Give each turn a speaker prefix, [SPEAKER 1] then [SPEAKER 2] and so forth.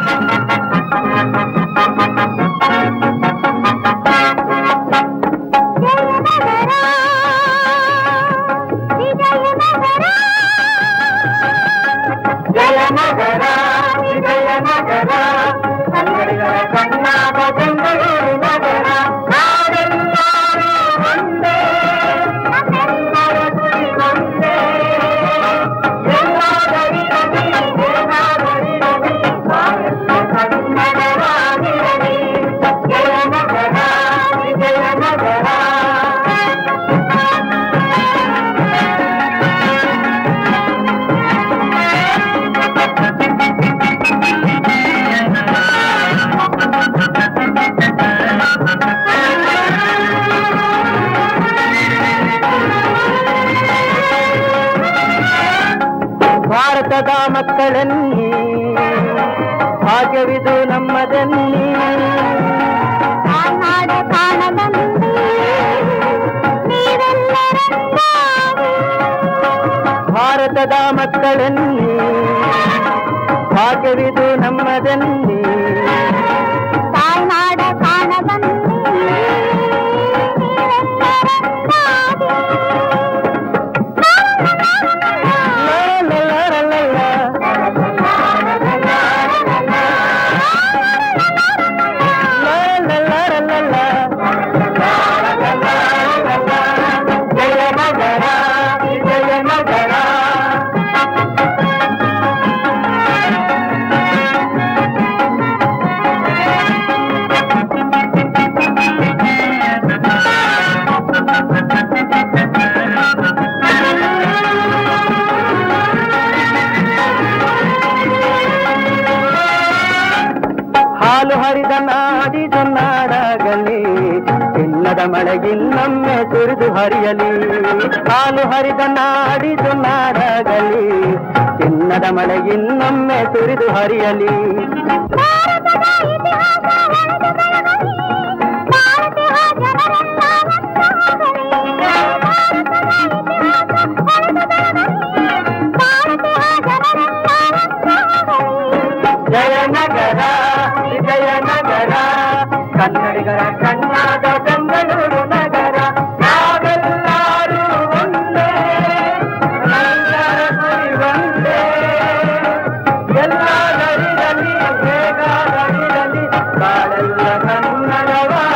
[SPEAKER 1] ಜಯನಗರ ವಿಜಯನಗರ ಕನ್ನಡಿಗರ ಕಣ್ಣಾದ ಬೆಂಗಳೂರು ನಗರ ನಾವೆಲ್ಲರೂ ಒಂದೇ ನಮ್ಮೆಲ್ಲರ ಗುರಿ ಒಂದೇ ಎಲ್ಲಾದರಿರಲಿ ಏನಾದರಿರಲಿ ನಾವೆಲ್ಲ ಕನ್ನಡರಾಗಿರಲಿ ಜಯನಗರ ವಿಜಯನಗರ ಭಾರತದ ಮಕ್ಕಳನ್ನಿ ಭಾಗ್ಯವಿದು ನಮ್ಮದನ್ನಿ
[SPEAKER 2] ನಾಡ ಕಾಣದಲ್ಲಿ ನೀವೆಲ್ಲರಂತಾಗಿ
[SPEAKER 1] ಭಾರತದ ಮಕ್ಕಳನ್ನಿ ಭಾಗ್ಯವಿದು ನಮ್ಮದನ್ನಿ
[SPEAKER 2] ತಾಯ್ನಾಡ ಕಾಣದಲ್ಲಿ
[SPEAKER 1] ಲಾ, ಲಾ, ಲಾ, ಲಾ, ಲಾ. ಲಾ, ಲಾ, ಲಾ, ಲಾ, ಲಾ, ಲಾ. ಜಯನಗರ ವಿಜಯನಗರ ಹಾಲು ಹರಿದ ನಾಡಿದು ನಾಡಾಗಲಿ ಚಿನ್ನದ ಮಳೆಗಿನ್ನೊಮ್ಮೆ ಸುರಿದು ಹರಿಯಲಿ ಹಾಲು ಹರಿದ ನಾಡಿದು ನಾಡಾಗಲಿ ಚಿನ್ನದ ಮಳೆಗಿನ್ನೊಮ್ಮೆ ಸುರಿದು ಹರಿಯಲಿ ಜಯನಗರ ವಿಜಯನಗರ ಕನ್ನಡಿಗರ ಕಣ್ಣಾದ ಬೆಂಗಳೂರು ನಗರ ನಾವೆಲ್ಲರೂ ಒಂದೇ ಎಲ್ಲರ ಗುರಿ ಒಂದೇ ಎಲ್ಲಾದರಿರಲಿ ಹೇಗಾದರಿರಲಿ ಬಾಳೆಲ್ಲ ಕನ್ನಡವ